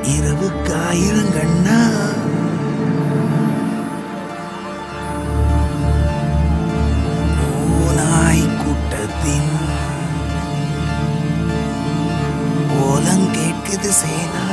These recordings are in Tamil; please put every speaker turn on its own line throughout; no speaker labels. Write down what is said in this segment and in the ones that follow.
இரவுக்கு ஆயிரம் கண்ணா ஓநாய் கூட்டத்தின் ஓலம் கேட்குது சேனா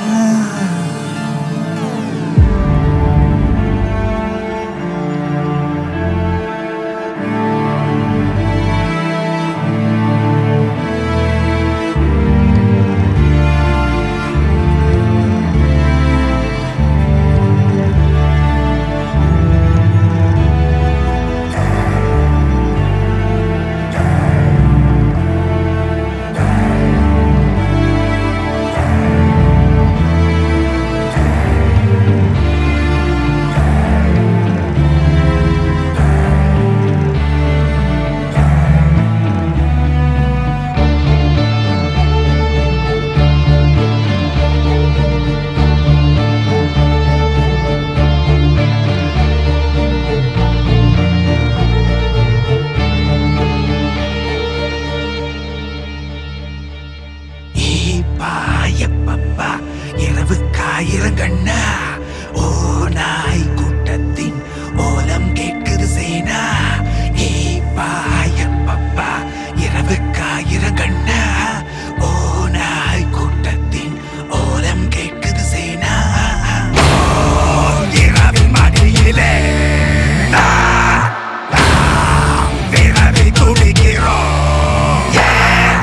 பாயப்பப்பா இரவுக்கு ஆயிரம் கண்ணா ஓ நாய் கூட்டத்தின் ஓலம் கேட்குது சேனா ஏ பாயப்பப்பா இரவுக்கு ஆயிரம் கண்ணா ஓ நாய் கூட்டத்தின் ஓலம் கேட்குது சேனா ஓ, இரவின் மடியிலே நான், நாம் விரவி துடிக்கிறோம் ஏன்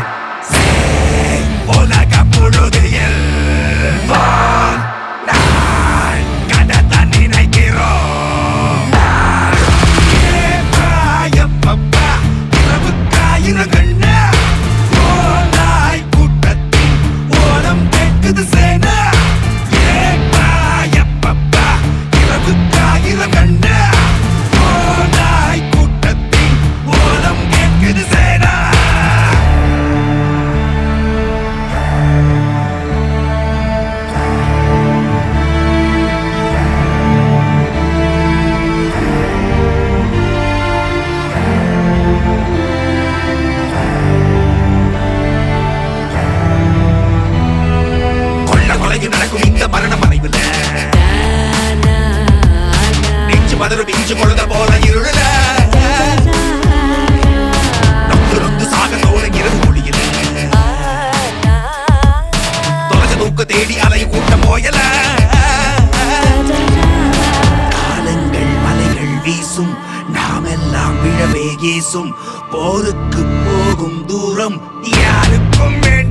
உலக முழுதில் வான் நான் கடத்த நினைக்கிறோம் ஏப்பாயப்பப்பா இரவுக்காயிரம் கண்ணா ஓநாய் கூட்டத்தின் ஓலம் கேட்குது சேனா ஏப்பாயப்பப்பா இரவுக்காயிரம் கண்ணா ஓநாய் கூட்டத்தின் ஓலம் கேட்குது சேனா கொள்ள கொலையும் நடக்கும் இந்த மரண மறைவுல நெஞ்சு மதரும் இஞ்சு கொழுத போல இருள நொந்து நொந்து சாக தோறும் இரவு மொழியில தொலைச்ச தூக்க தேடி அலை கூட்டம் போயல காலங்கள் மலைகள் வீசும் நாமெல்லாம் விழவே ஏசும் போருக்கு போகும் தூரம் யாருக்கும் வேண்டாம்